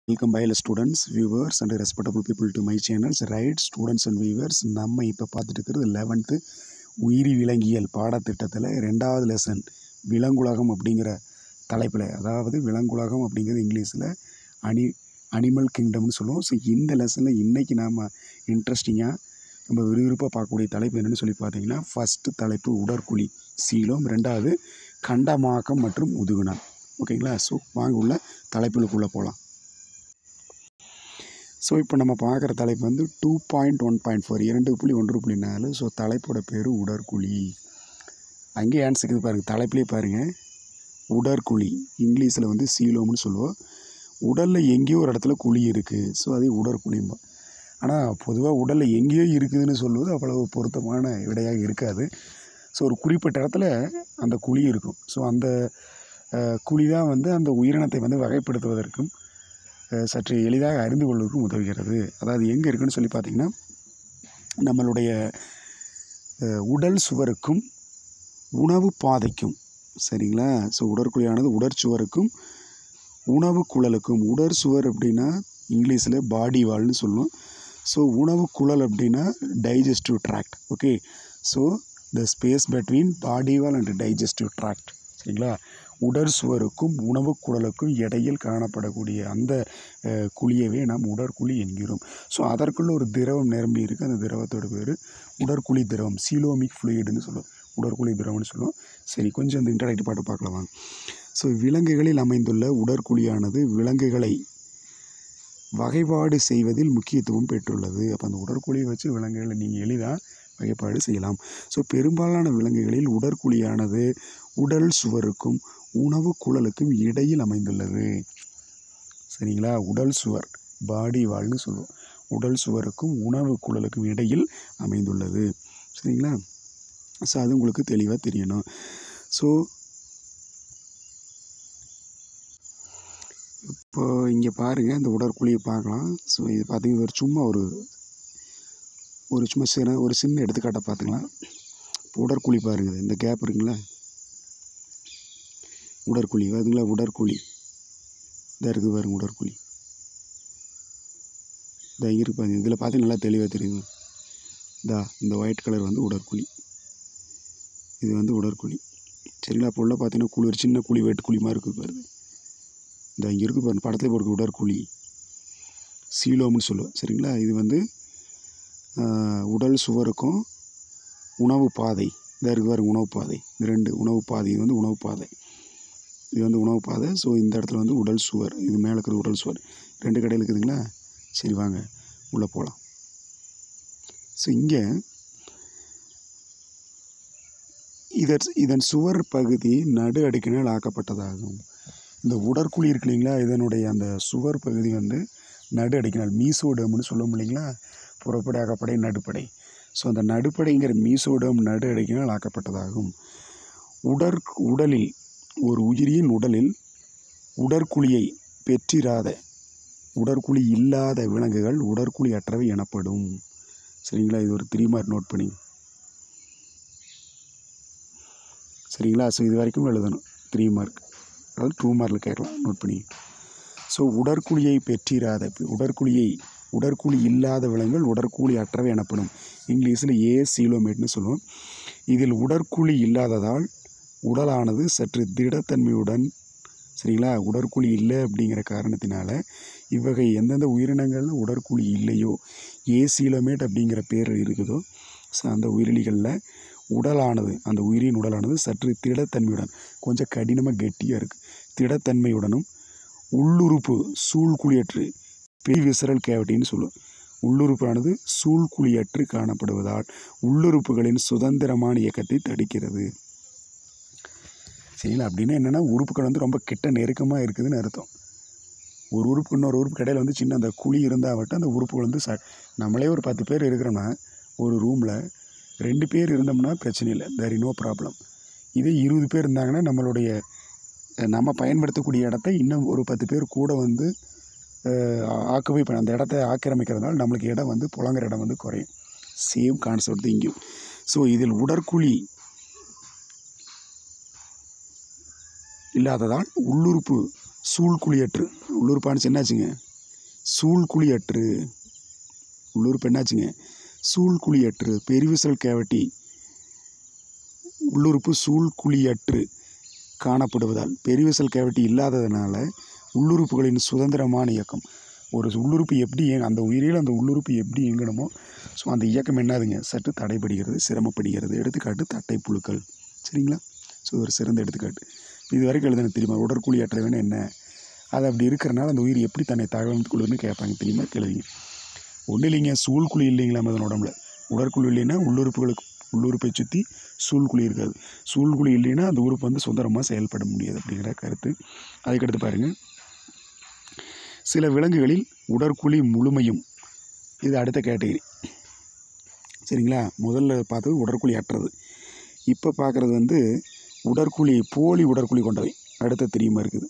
Welcome பைல students viewers and respectable people to my channels right students and viewers நம்ம இப்போ பார்த்துட்டு இருக்கிறது லெவன்த்து உயிரி விலங்கியல் பாடத்திட்டத்தில் ரெண்டாவது லெசன் விலங்குலகம் அப்படிங்கிற தலைப்பில் அதாவது விலங்குலகம் அப்படிங்கிறது இங்கிலீஷில் அனி அனிமல் கிங்டம்னு சொல்லுவோம் ஸோ இந்த லெசனில் இன்றைக்கி நாம் இன்ட்ரெஸ்டிங்காக நம்ம விறுவிறுப்பாக பார்க்கக்கூடிய தலைப்பு என்னென்னு சொல்லி பார்த்தீங்கன்னா ஃபஸ்ட்டு தலைப்பு உடற்குழி சீலம் ரெண்டாவது கண்டமாக்கம் மற்றும் முதுகுணம் ஓகேங்களா ஸோ வாங்க உள்ள தலைப்புகளுக்குள்ளே போகலாம் ஸோ இப்போ நம்ம பார்க்குற தலைப்பு வந்து two point one point four இரண்டு புள்ளி ஒன்று புள்ளி நாலு ஸோ தலைப்போட பேர் உடற்குழி அங்கேயே ஆன்சர் இது பாருங்கள் தலைப்புலேயே பாருங்கள் உடற்குழி இங்கிலீஷில் வந்து சீலோம்னு சொல்லுவோம் உடலில் எங்கேயோ ஒரு இடத்துல குழி இருக்குது ஸோ அதே உடற்குழிம்பா ஆனால் பொதுவாக உடலில் எங்கேயோ இருக்குதுன்னு சொல்லுவது அவ்வளவு பொருத்தமான விடையாக இருக்காது ஸோ ஒரு குறிப்பிட்ட இடத்துல அந்த குழி இருக்கும் ஸோ அந்த அஹ், குழி தான் வந்து அந்த உயிரினத்தை வந்து வகைப்படுத்துவதற்கும் அஹ், சற்று எளிதாக அறிந்து கொள்வதற்கும் உதவுகிறது அதாவது எங்கே இருக்குன்னு சொல்லி பார்த்தீங்கன்னா நம்மளுடைய அஹ், உடல் சுவருக்கும் உணவு பாதைக்கும் சரிங்களா ஸோ உடற்குழியானது உடற்சுவருக்கும் உணவு குழலுக்கும் உடற்சுவர் அப்படின்னா இங்கிலீஷில் பாடி வால்னு சொல்லுவோம் ஸோ உணவு குழல் அப்படின்னா digestive tract okay so the space between body wall and digestive tract சரிங்களா உடற் சுவருக்கும் உணவு குழலுக்கும் இடையில் காணப்படக்கூடிய அந்த அஹ், குழியவே நாம் உடற்குழி என்கிறோம் ஸோ அதற்குள்ள ஒரு திரவம் நிரம்பி இருக்குது அந்த திரவத்தோட பேர் உடற்குழி திரவம் சீலோமிக் ஃப்ளூயிடுன்னு சொல்லுவோம் உடற்குழி திரவம்னு சொல்லுவோம் சரி கொஞ்சம் அந்த இன்டராக்டிவ் பாட்டு பார்க்கலாம் வாங்க ஸோ விலங்குகளில் அமைந்துள்ள உடற்குழியானது விலங்குகளை வகைப்பாடு செய்வதில் முக்கியத்துவம் பெற்றுள்ளது அப்போ அந்த உடற்குழியை வச்சு விலங்குகளை நீங்கள் எளிதாக வகைப்பாடு செய்யலாம் ஸோ பெரும்பாலான விலங்குகளில் உடற்குழியானது உடல் சுவருக்கும் உணவு குழலுக்கும் இடையில் அமைந்துள்ளது சரிங்களா உடல் சுவர் பாடி வால்னு சொல்லுவோம் உடல் சுவருக்கும் உணவு குழலுக்கும் இடையில் அமைந்துள்ளது சரிங்களா ஸோ அது உங்களுக்கு தெளிவாக தெரியணும் ஸோ இப்போ இங்கே பாருங்கள் இந்த உடற்குழியை பார்க்கலாம் ஸோ இது பார்த்தீங்கன்னா ஒரு சும்மா ஒரு ஒரு சும்மா சின்ன ஒரு சின்ன எடுத்துக்காட்டை பார்த்துக்கலாம் இப்போ உடற்குழி பாருங்கள் இந்த கேப் இருக்குங்களா உடற்குழி வருதுங்களா உடற்குழி இதாக இருக்குது பாருங்க உடற்குழி இதா இருக்கு பாருங்க இதில் பார்த்து நல்லா தெளிவாக தெரியுது இதா இந்த ஒயிட் கலர் வந்து உடற்குழி இது வந்து உடற்குழி சரிங்களா இப்போ உள்ள பார்த்தீங்கன்னா குழி ஒரு சின்ன குழி வெட்டு குழி மாதிரி இருக்குது பாருங்க இந்த இங்கே இருக்கு பாருங்க படத்தில் போடுற உடற்குழி சீலோம்னு சொல்லுவோம் சரிங்களா இது வந்து ஆஹ், உடல் சுவருக்கும் உணவு பாதை இந்த இருக்கு பாருங்க உணவு பாதை இந்த ரெண்டு உணவு பாதை இது வந்து உணவு பாதை இது வந்து உணவு பாதை ஸோ இந்த இடத்துல வந்து உடல் சுவர் இது மேலே இருக்கிற உடல் சுவர் ரெண்டு கடையில் இருக்குதுங்களா சரி வாங்க உள்ளே போகலாம் ஸோ இங்கே இதன் இதன் சுவர் பகுதி நடு அடுக்கினால் ஆக்கப்பட்டதாகும் இந்த உடற்குழி இருக்கு இல்லைங்களா இதனுடைய அந்த சுவர் பகுதி வந்து நடு அடுக்கினால் மீசோடம்னு சொல்லுவோம் இல்லைங்களா புறப்படை அகப்படை நடுப்படை ஸோ அந்த நடுப்படைங்கிற மீசோடம் நடு அடுக்கினால் ஆக்கப்பட்டதாகும் உடற் உடலில் ஒரு உயிரியின் உடலில் உடற்குழியை பெற்றிராத உடற்குழி இல்லாத விலங்குகள் உடற்குழி அற்றவை எனப்படும் சரிங்களா இது ஒரு த்ரீ மார்க் நோட் பண்ணி சரிங்களா ஸோ இது வரைக்கும் எழுதணும் த்ரீ மார்க் அதாவது டூ மார்க்கில் கேட்கலாம் நோட் பண்ணி ஸோ உடற்குழியை பெற்றிராத உடற்குழியை உடற்குழி இல்லாத விலங்குகள் உடற்குழி அற்றவை எனப்படும் இங்கிலீஷில் ஏ சீலோமேட்னு சொல்லுவோம் இதில் உடற்குழி இல்லாததால் உடலானது சற்று திடத்தன்மையுடன் சரிங்களா உடற்குழி இல்லை அப்படிங்கிற காரணத்தினால இவ்வகை எந்தெந்த உயிரினங்கள்ல உடற்குழி இல்லையோ ஏ சீலோமேட் அப்படிங்கிற பேர் இருக்குதோ ஸோ அந்த உயிரிலிகளில் உடலானது அந்த உயிரின் உடலானது சற்று திடத்தன்மையுடன் கொஞ்சம் கடினமாக கெட்டியாக இருக்குது திடத்தன்மையுடனும் உள்ளுறுப்பு சூழ்குழியற்று பெய் விசரல் கேவிட்டின்னு சொல்லுவோம் உள்ளுறுப்பானது சூழ்குழியற்று காணப்படுவதால் உள்ளுறுப்புகளின் சுதந்திரமான இயக்கத்தை தடுக்கிறது சரிங்களா அப்படின்னா என்னென்னா உறுப்புகள் வந்து ரொம்ப கிட்ட நெருக்கமாக இருக்குதுன்னு அர்த்தம் ஒரு உறுப்பு இன்னொரு உறுப்பு கடையில் வந்து சின்ன அந்த குழி இருந்தால் மட்டும் அந்த உறுப்புகள் வந்து ச நம்மளே ஒரு பத்து பேர் இருக்கிறோன்னா ஒரு ரூமில் ரெண்டு பேர் இருந்தோம்னா பிரச்சனை இல்லை தேர் நோ ப்ராப்ளம் இதே இருபது பேர் இருந்தாங்கன்னா நம்மளுடைய அஹ், நம்ம பயன்படுத்தக்கூடிய இடத்த இன்னும் ஒரு பத்து பேர் கூட வந்து ஆக்குபை பண்ண அந்த இடத்த ஆக்கிரமிக்கிறதுனால நம்மளுக்கு இடம் வந்து புழங்குற இடம் வந்து குறையும் சேம் கான்செப்ட் இங்கேயும் ஸோ இதில் உடற்குழி இல்லாததால் உள்ளுறுப்பு சூழ்குழியற்று உள்ளுறுப்பான்னு என்னாச்சுங்க சூழ்குழியற்று உள்ளுறுப்பு என்னாச்சுங்க சூழ்குழியற்று பெரிவிசல் கேவட்டி உள்ளுறுப்பு சூழ்குழியற்று காணப்படுவதால் பெரிவிசல் கேவட்டி இல்லாததுனால உள்ளுறுப்புகளின் சுதந்திரமான இயக்கம் ஒரு உள்ளுறுப்பு எப்படி இயங்க அந்த உயிரில் அந்த உள்ளுறுப்பு எப்படி இயங்கணுமோ ஸோ அந்த இயக்கம் என்னதுங்க சற்று தடைபடுகிறது சிரமப்படுகிறது எடுத்துக்காட்டு தட்டை புழுக்கள் சரிங்களா ஸோ ஒரு சிறந்த எடுத்துக்காட்டு இது வரைக்கும் எழுதுன தெரியுமா உடற்குழி அற்றவன் என்ன அது அப்படி இருக்கிறனால அந்த உயிர் எப்படி தன்னை தகவல் கொள்ளுன்னு கேட்பாங்க தெரியுமா கேளுங்க ஒன்றும் இல்லைங்க சூழ்குழி இல்லைங்களா அதன் உடம்புல உடற்குழி இல்லைன்னா உள்ளுறுப்புகளுக்கு உள்ளுறுப்பை சுற்றி சூழ்குழி இருக்காது சூழ்குழி இல்லைன்னா அந்த உறுப்பு வந்து சுதந்திரமாக செயல்பட முடியாது அப்படிங்கிற கருத்து அதுக்கடுத்து பாருங்கள் சில விலங்குகளில் உடற்குழி முழுமையும் இது அடுத்த கேட்டகரி சரிங்களா முதல்ல பார்த்தது உடற்குழி அற்றது இப்போ பார்க்குறது வந்து உடற்குழி போலி உடற்குழி கொண்டவை அடுத்த தெரியுமா இருக்குது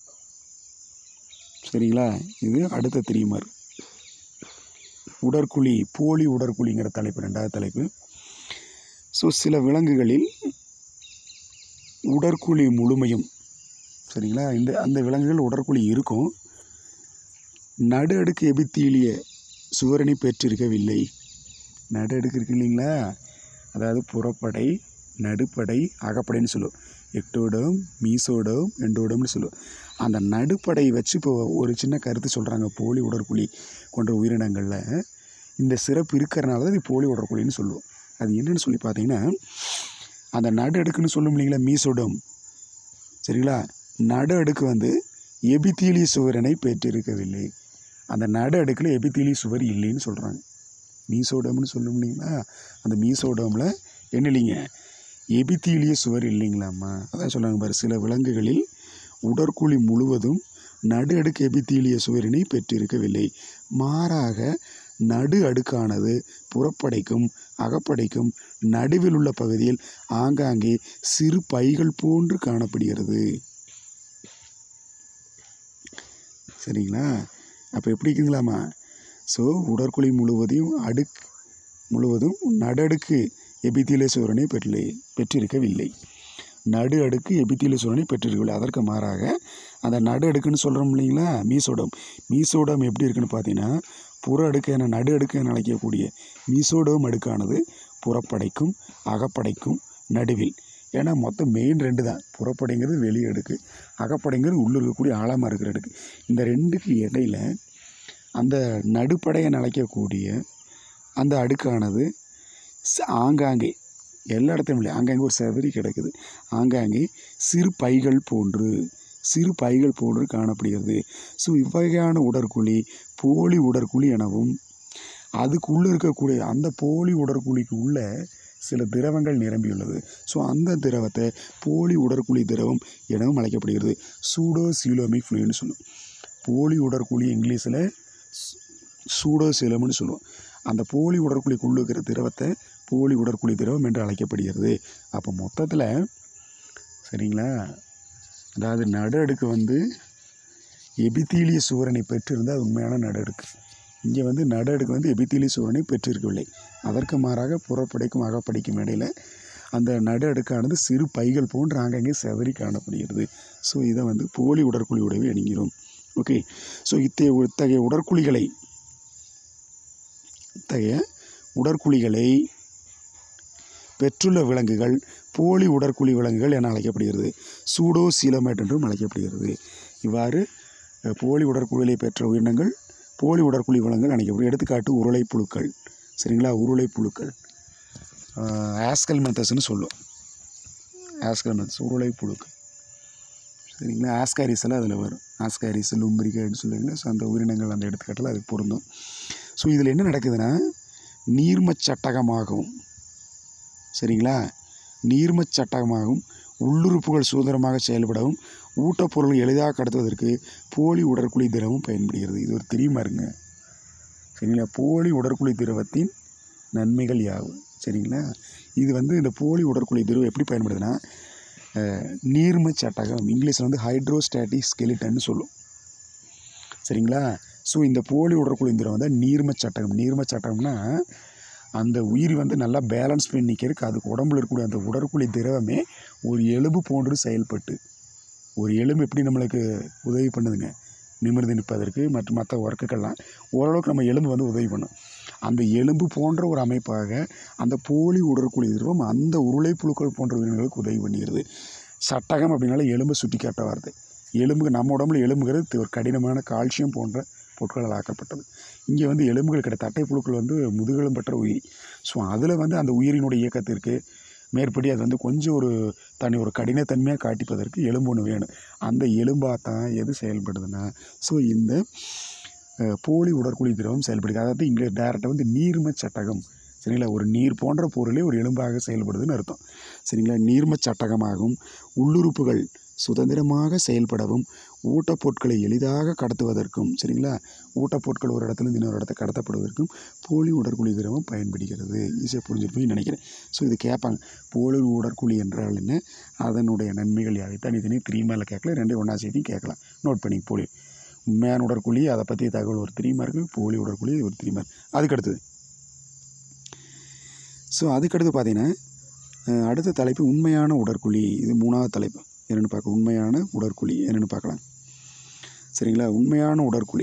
சரிங்களா இது அடுத்த தெரியுமா இருக்கு உடற்குழி போலி உடற்குழிங்கிற தலைப்பு ரெண்டாவது தலைப்பு ஸோ சில விலங்குகளில் உடற்குழி முழுமையும் சரிங்களா இந்த அந்த விலங்குகள் உடற்குழி இருக்கும் நடு அடுக்கு எபித்தீலிய சுவரணி பெற்றிருக்கவில்லை நடு அடுக்கு இருக்கு இல்லைங்களா அதாவது புறப்படை நடுப்படை அகப்படைன்னு சொல்லுவோம் எக்டோடம் மீசோடம் எண்டோடம்னு சொல்லுவோம் அந்த நடுப்படை வச்சு இப்போ ஒரு சின்ன கருத்து சொல்கிறாங்க போலி உடற்குழி கொண்ட உயிரினங்களில் இந்த சிறப்பு இருக்கிறனால தான் இது போலி உடற்குழின்னு சொல்லுவோம் அது என்னன்னு சொல்லி பார்த்தீங்கன்னா அந்த நடு அடுக்குன்னு சொல்லும் இல்லைங்களா மீசோடம் சரிங்களா நடு அடுக்கு வந்து எபித்தீலிய சுவரனை பெற்றிருக்கவில்லை அந்த நடு அடுக்கில் எபித்தீலிய சுவர் இல்லைன்னு சொல்கிறாங்க மீசோடம்னு சொல்லும் இல்லைங்களா அந்த மீசோடமில் என்ன இல்லைங்க எபித்தீலிய சுவர் இல்லைங்களாம்மா அதான் சொன்னாங்க பாரு சில விலங்குகளில் உடற்குழி முழுவதும் நடு அடுக்கு எபித்தீலிய சுவரினை பெற்றிருக்கவில்லை மாறாக நடு அடுக்கானது புறப்படைக்கும் அகப்படைக்கும் நடுவில் உள்ள பகுதியில் ஆங்காங்கே சிறு பைகள் போன்று காணப்படுகிறது சரிங்களா அப்போ எப்படி இருக்குங்களாம்மா ஸோ உடற்குழி முழுவதையும் அடுக் முழுவதும் நடடுக்கு எபித்தியிலே சோரனை பெற்றில்லை பெற்றிருக்கவில்லை நடு அடுக்கு எபித்தியிலே சோரனை பெற்றிருக்கவில்லை அதற்கு மாறாக அந்த நடு அடுக்குன்னு சொல்கிறோம் இல்லைங்களா மீசோடம் மீசோடம் எப்படி இருக்குன்னு பார்த்தீங்கன்னா புற அடுக்கு என நடு அடுக்கு என அழைக்கக்கூடிய மீசோடம் அடுக்கானது புறப்படைக்கும் அகப்படைக்கும் நடுவில் ஏன்னா மொத்தம் மெயின் ரெண்டு தான் புறப்படைங்கிறது வெளி அடுக்கு அகப்படைங்கிறது உள்ளே இருக்கக்கூடிய ஆழமாக இருக்கிற அடுக்கு இந்த ரெண்டுக்கு இடையில அந்த நடுப்படையை அழைக்கக்கூடிய அந்த அடுக்கானது ச- ஆங்காங்கே எல்லா இடத்துலையும் இல்லை ஆங்காங்கே ஒரு செவரி கிடக்குது ஆங்காங்கே சிறு பைகள் போன்று சிறு பைகள் போன்று காணப்படுகிறது ஸோ இவ்வகையான உடற்குழி போலி உடற்குழி எனவும் அதுக்குள்ளே இருக்கக்கூடிய அந்த போலி உடற்குழிக்கு உள்ள சில திரவங்கள் நிரம்பியுள்ளது ஸோ அந்த திரவத்தை போலி உடற்குழி திரவம் எனவும் அழைக்கப்படுகிறது சூடோ சீலோமிக் ஃப்ளூயின்னு சொல்லுவோம் போலி உடற்குழி இங்கிலீஷில் சூடோ சீலம்னு சொல்லுவோம் அந்த போலி உடற்குழிக்குள்ள இருக்கிற திரவத்தை போலி உடற்குழி திரவம் என்று அழைக்கப்படுகிறது அப்போ மொத்தத்தில் சரிங்களா அதாவது நடு அடுக்கு வந்து எபித்தீலிய சுவரனை பெற்றிருந்தால் அது உண்மையான நடு அடுக்கு இங்கே வந்து நடு அடுக்கு வந்து எபித்தீலிய சுவரனை பெற்றிருக்கவில்லை அதற்கு மாறாக புறப்படைக்கும் அகப்படைக்கும் இடையில அந்த நடு அடுக்கானது சிறு பைகள் போன்று ஆங்கங்கே செவரி காணப்படுகிறது ஸோ இதை வந்து போலி உடற்குழி உடவை அணுகிறோம் ஓகே ஸோ இத்தகைய இத்தகைய உடற்குழிகளை இத்தகைய உடற்குழிகளை பெற்றுள்ள விலங்குகள் போலி உடற்குழி விலங்குகள் என அழைக்கப்படுகிறது சூடோ சீலமேட் என்றும் அழைக்கப்படுகிறது இவ்வாறு அஹ், போலி உடற்குழிகளை பெற்ற உயிரினங்கள் போலி உடற்குழி விலங்குகள் அழைக்கப்படும் எடுத்துக்காட்டு உருளை புழுக்கள் சரிங்களா உருளை புழுக்கள் ஆஸ்கல் மெத்தஸ்ன்னு சொல்லும் ஆஸ்கல் மெத்தஸ் உருளை புழுக்கள் சரிங்களா ஆஸ்காரிஸ் எல்லாம் அதில் வரும் ஆஸ்காரிஸ் லும்பிரிக்கைன்னு சொல்லுவீங்களா ஸோ அந்த உயிரினங்கள் அந்த எடுத்துக்காட்டில் அது பொருந்தும் ஸோ இதில் என்ன நடக்குதுன்னா நீர்மச் சட்டகமாகவும் சரிங்களா நீர்மச் சட்டகமாகவும் உள்ளுறுப்புகள் சுதந்திரமாக செயல்படவும் ஊட்டப்பொருள் எளிதாக கடத்துவதற்கு போலி உடற்குழி திரவம் பயன்படுகிறது இது ஒரு தெரியுமா இருங்க சரிங்களா போலி உடற்குழி திரவத்தின் நன்மைகள் யாவும் சரிங்களா இது வந்து இந்த போலி உடற்குழி திரவம் எப்படி பயன்படுதுன்னா அஹ், நீர்ம சட்டகம் இங்கிலீஷில் வந்து ஹைட்ரோஸ்டாட்டிக் ஸ்கெலிட்டன்னு சொல்லும் சரிங்களா ஸோ இந்த போலி உடற்குழி திரவம் தான் நீர்ம சட்டகம் நீர்ம சட்டகம்னா அந்த உயிர் வந்து நல்லா பேலன்ஸ் பண்ணி நிற்கிறதுக்கு அதுக்கு உடம்புல இருக்கக்கூடிய அந்த உடற்குழி திரவமே ஒரு எலும்பு போன்று செயல்பட்டு ஒரு எலும்பு எப்படி நம்மளுக்கு உதவி பண்ணுதுங்க நிமிர்ந்து நிற்பதற்கு மற்றும் மற்ற ஒர்க்குக்கெல்லாம் ஓரளவுக்கு நம்ம எலும்பு வந்து உதவி பண்ணும் அந்த எலும்பு போன்ற ஒரு அமைப்பாக அந்த போலி உடற்குழி திரவம் அந்த உருளை புழுக்கள் போன்ற உயிரினங்களுக்கு உதவி பண்ணுகிறது சட்டகம் அப்படின்னால எலும்பை சுட்டி காட்ட வார்த்தை எலும்புக்கு நம்ம உடம்புல எலும்புங்கிறது ஒரு கடினமான கால்சியம் போன்ற பொருட்களால் ஆக்கப்பட்டது இங்கே வந்து எலும்புகள் கிடையாது தட்டை புழுக்கள் வந்து முதுகெலும் பெற்ற உயிரி ஸோ அதில் வந்து அந்த உயிரினுடைய இயக்கத்திற்கு மேற்படி அது வந்து கொஞ்சம் ஒரு தனி ஒரு கடினத்தன்மையாக காட்டிப்பதற்கு எலும்பு ஒன்று வேணும் அந்த எலும்பாக தான் எது செயல்படுதுன்னா ஸோ இந்த அஹ், போலி உடற்குழி திரவம் செயல்படுது அதாவது இங்கே டேரெக்டாக வந்து நீர்ம சட்டகம் சரிங்களா ஒரு நீர் போன்ற பொருளே ஒரு எலும்பாக செயல்படுதுன்னு அர்த்தம் சரிங்களா நீர்ம சட்டகமாகும் உள்ளுறுப்புகள் சுதந்திரமாக செயல்படவும் ஊட்டப்பொருட்களை எளிதாக கடத்துவதற்கும் சரிங்களா ஊட்டப்பொருட்கள் ஒரு இடத்துல இருந்து இன்னொரு இடத்த கடத்தப்படுவதற்கும் போலி உடற்குழி திரவம் பயன்படுகிறது ஈஸியாக புரிஞ்சிருப்பீங்கன்னு நினைக்கிறேன் ஸோ இது கேட்பாங்க போலி உடற்குழி என்றால் என்ன அதனுடைய நன்மைகள் யாவை தனித்தனி த்ரீ மேலே கேட்கல ரெண்டு ஒன்றா சேர்த்து கேட்கலாம் நோட் பண்ணி போலி உண்மையான உடற்குழி அதை பற்றி தகவல் ஒரு த்ரீ மார்க்கு போலி உடற்குழி ஒரு த்ரீ மார்க் அதுக்கு அடுத்தது ஸோ அதுக்கடுத்து பார்த்தீங்கன்னா அஹ், அடுத்த தலைப்பு உண்மையான உடற்குழி இது மூணாவது தலைப்பு என்னென்னு பார்க்க உண்மையான உடற்குழி என்னென்னு பார்க்கலாம் சரிங்களா உண்மையான உடற்குழி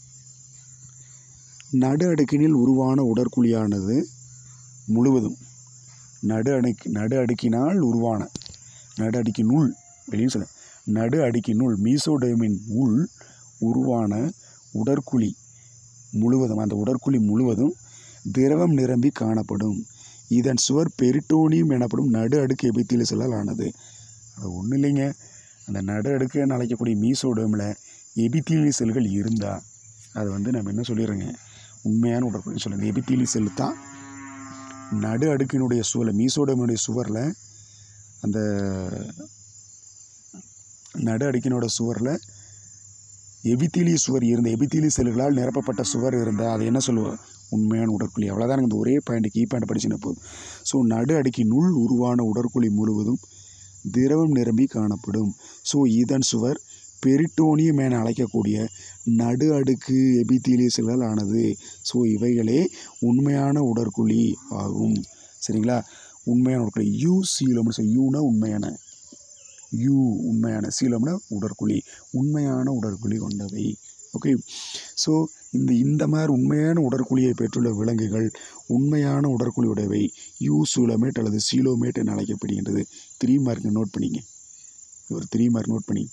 நடு அடுக்கினில் உருவான உடற்குழியானது முழுவதும் நடு அடுக்கு நடு அடுக்கினால் உருவான நடு அடுக்கினுள் வெளியும் சொல்ல நடு அடுக்கினுள் மீசோடேமின் உள் உருவான உடற்குழி முழுவதும் அந்த உடற்குழி முழுவதும் திரவம் நிரம்பி காணப்படும் இதன் சுவர் பெரிட்டோனியம் எனப்படும் நடு அடுக்கு எபித்திலிசலால் ஆனது அது ஒன்றும் இல்லைங்க அந்த நடு அடுக்குன்னு அழைக்கக்கூடிய மீசோடோமில் எபித்தீலி செல்கள் இருந்தால் அது வந்து நம்ம என்ன சொல்லிடுறோங்க உண்மையான உடற்குழி சொல்லுங்கள் எபித்தீலி செல் தான் நடு அடுக்கினுடைய சுவரில் மீசோடோமினுடைய சுவரில் அந்த நடு அடுக்கினோட சுவரில் எபித்தீலி சுவர் இருந்த எபித்தீலி செல்களால் நிரப்பப்பட்ட சுவர் இருந்தால் அதை என்ன சொல்லுவோம் உண்மையான உடற்குழி அவ்வளோதான் இந்த ஒரே பாயிண்ட் கீ பாயிண்ட் படிச்சுன போதும் ஸோ நடு அடுக்கினுள் உருவான உடற்குழி முழுவதும் திரவம் நிரம்பி காணப்படும் ஸோ இதன் சுவர் பெரிட்டோனியம் என அழைக்கக்கூடிய நடு அடுக்கு எபித்தீலியஸ்களால் ஆனது ஸோ இவைகளே உண்மையான உடற்குழி ஆகும் சரிங்களா உண்மையான உடற்குழி யூ சீலம்னு சொல்லி யூனா உண்மையான யூ உண்மையான சீலம்னா உடற்குழி உண்மையான உடற்குழி கொண்டவை ஓகே ஸோ இந்த இந்த மாதிரி உண்மையான உடற்குழியை பெற்றுள்ள விலங்குகள் உண்மையான உடற்குழியுடையவை யூ சூலமேட் அல்லது சீலோமேட் என அழைக்கப்படுகின்றது த்ரீ மார்க் நோட் பண்ணிங்க ஒரு த்ரீ மார்க் நோட் பண்ணி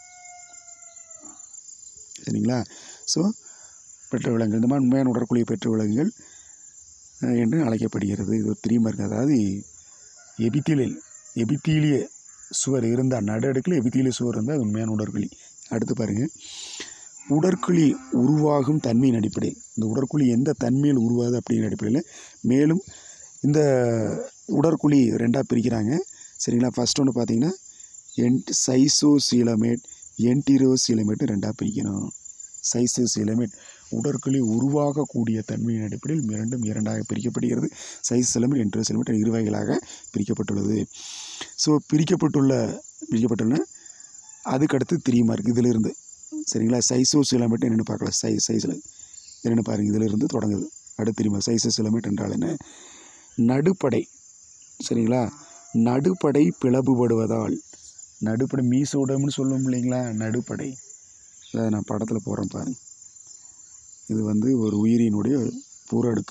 சரிங்களா ஸோ பெற்ற விலங்குகள் இந்த மாதிரி உண்மையான உடற்குழியை பெற்ற விலங்குகள் அஹ், என்று அழைக்கப்படுகிறது இது ஒரு த்ரீ மார்க் அதாவது எபித்தீலியல் எபித்தீலிய சுவர் இருந்தால் நடு அடுக்கில் எபித்தீலிய சுவர் இருந்தால் அது உண்மையான உடற்குழி அடுத்து பாருங்கள் உடற்குழி உருவாகும் தன்மையின் அடிப்படையில் இந்த உடற்குழி எந்த தன்மையில் உருவாகுது அப்படிங்கிற அடிப்படையில் மேலும் இந்த உடற்குழி ரெண்டாக பிரிக்கிறாங்க சரிங்களா ஃபர்ஸ்ட் ஒன்று பார்த்தீங்கன்னா என்ட் சைசோசீலமேட் என்டிரோசீலமேட் ரெண்டாக பிரிக்கணும் சைசோசீலமேட் உடற்குழி உருவாகக்கூடிய தன்மையின் அடிப்படையில் இரண்டும் இரண்டாக பிரிக்கப்படுகிறது சைசோசீலமேட் என்டிரோசீலமேட் இரு வகைகளாக பிரிக்கப்பட்டுள்ளது ஸோ பிரிக்கப்பட்டுள்ள பிரிக்கப்பட்டுள்ள அதுக்கடுத்து த்ரீ மார்க் இதிலிருந்து சரிங்களா சைசோசீலமேட் என்னென்னு பார்க்கலாம் சை சைஸில் என்னென்னு பாருங்கள் இதிலிருந்து தொடங்குது அடுத்து த்ரீ மார்க் சைசோசீலமேட் என்றால் என்ன நடுப்படை சரிங்களா நடுப்படை பிளவுபடுவதால் நடுப்படை மீசோடம்னு சொல்லுவோம் இல்லைங்களா நடுப்படை அதை நான் படத்தில் போகிறேன் பாருங்க இது வந்து ஒரு உயிரினுடைய புற அடுக்கு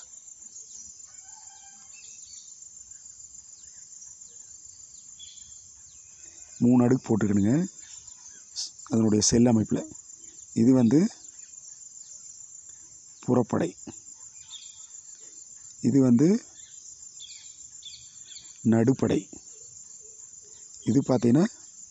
மூணு அடுக்கு போட்டுக்கணுங்க அதனுடைய செல் அமைப்பில் இது வந்து புறப்படை இது வந்து நடுப்படை இது பார்த்தீங்கன்னா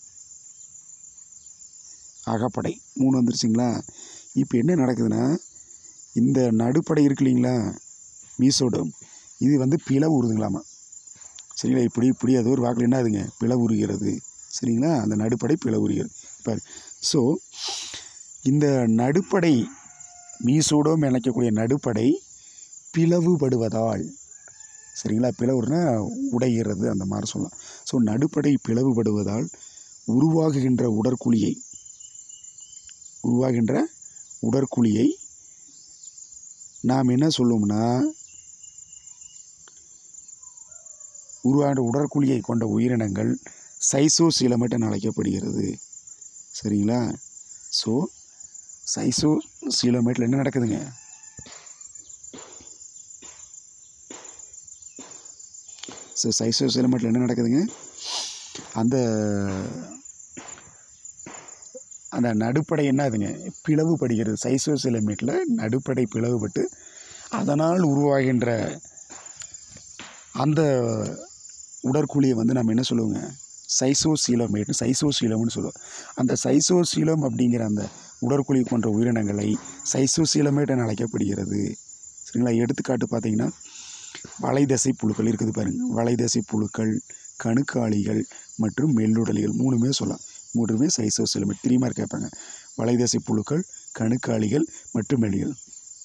அகப்படை மூணு வந்துருச்சுங்களா இப்போ என்ன நடக்குதுன்னா இந்த நடுப்படை இருக்கு இல்லைங்களா மீசோடம் இது வந்து பிளவு உருதுங்களாமா சரிங்களா இப்படி இப்படி அது ஒரு வாக்கில் என்ன ஆகுதுங்க பிளவு உருகிறது சரிங்களா அந்த நடுப்படை பிளவு உருகிறது பாரு ஸோ இந்த நடுப்படை மீசோடம் இணைக்கக்கூடிய நடுப்படை பிளவுபடுவதால் சரிங்களா பிளவுனா உடைகிறது அந்த மாதிரி சொல்லலாம் ஸோ நடுப்படை பிளவுபடுவதால் உருவாகுகின்ற உடற்குழியை உருவாகின்ற உடற்குழியை நாம் என்ன சொல்லுவோம்னா உருவாகின்ற உடற்குழியை கொண்ட உயிரினங்கள் சைசோசிலமெட் என அழைக்கப்படுகிறது சரிங்களா ஸோ சைசோ சீலோமீட்டரில் என்ன நடக்குதுங்க ஸோ சைசோ சீலோமீட்டரில் என்ன நடக்குதுங்க அந்த அந்த நடுப்படை என்னதுங்க பிளவுபடுகிறது சைசோ சிலமீட்டரில் நடுப்படை பிளவுபட்டு அதனால் உருவாகின்ற அந்த உடற்குழியை வந்து நம்ம என்ன சொல்லுவோங்க சைசோசீலமேட்டு சைசோசீலம்னு சொல்லுவோம் அந்த சைசோசீலம் அப்படிங்கிற அந்த உடற்குழி போன்ற உயிரினங்களை சைசோசீலமேட் என அழைக்கப்படுகிறது சரிங்களா எடுத்துக்காட்டு பார்த்தீங்கன்னா வலைதசை புழுக்கள் இருக்குது பாருங்கள் வலைதசை புழுக்கள் கணுக்காளிகள் மற்றும் மெல்லுடலிகள் மூணுமே சொல்லலாம் மூணுமே சைசோசீலமேட் த்ரீ மார்க் கேட்பாங்க வலைதசை புழுக்கள் கணுக்காளிகள் மற்றும் மெல்லிகள்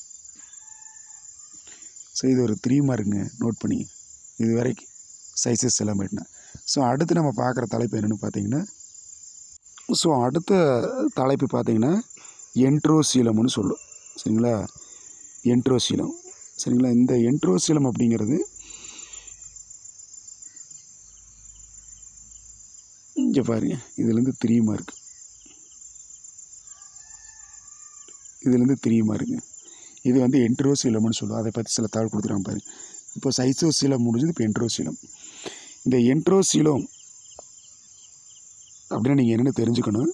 ஸோ இது ஒரு த்ரீ மார்க்குங்க நோட் பண்ணி இது வரைக்கும் சைஸஸ் எல்லாமேட்னா ஸோ அடுத்து நம்ம பார்க்குற தலைப்பு என்னென்னு பார்த்தீங்கன்னா ஸோ அடுத்த தலைப்பு பார்த்தீங்கன்னா என்ட்ரோசீலம்னு சொல்லும் சரிங்களா என்ட்ரோசீலம் சரிங்களா இந்த என்ட்ரோசீலம் அப்படிங்கிறது இங்கே பாருங்க இதுலேருந்து த்ரீ மார்க் இதுலேருந்து த்ரீ மார்க்குங்க இது வந்து என்ட்ரோசீலம்னு சொல்லுவோம் அதை பற்றி சில தகவல் கொடுத்துருக்காங்க பாருங்க இப்போ சைசோசீலம் முடிஞ்சது இப்போ என்ட்ரோசீலம் இந்த என்ட்ரோசீலம் அப்படின்னா நீங்கள் என்னென்னு தெரிஞ்சுக்கணும்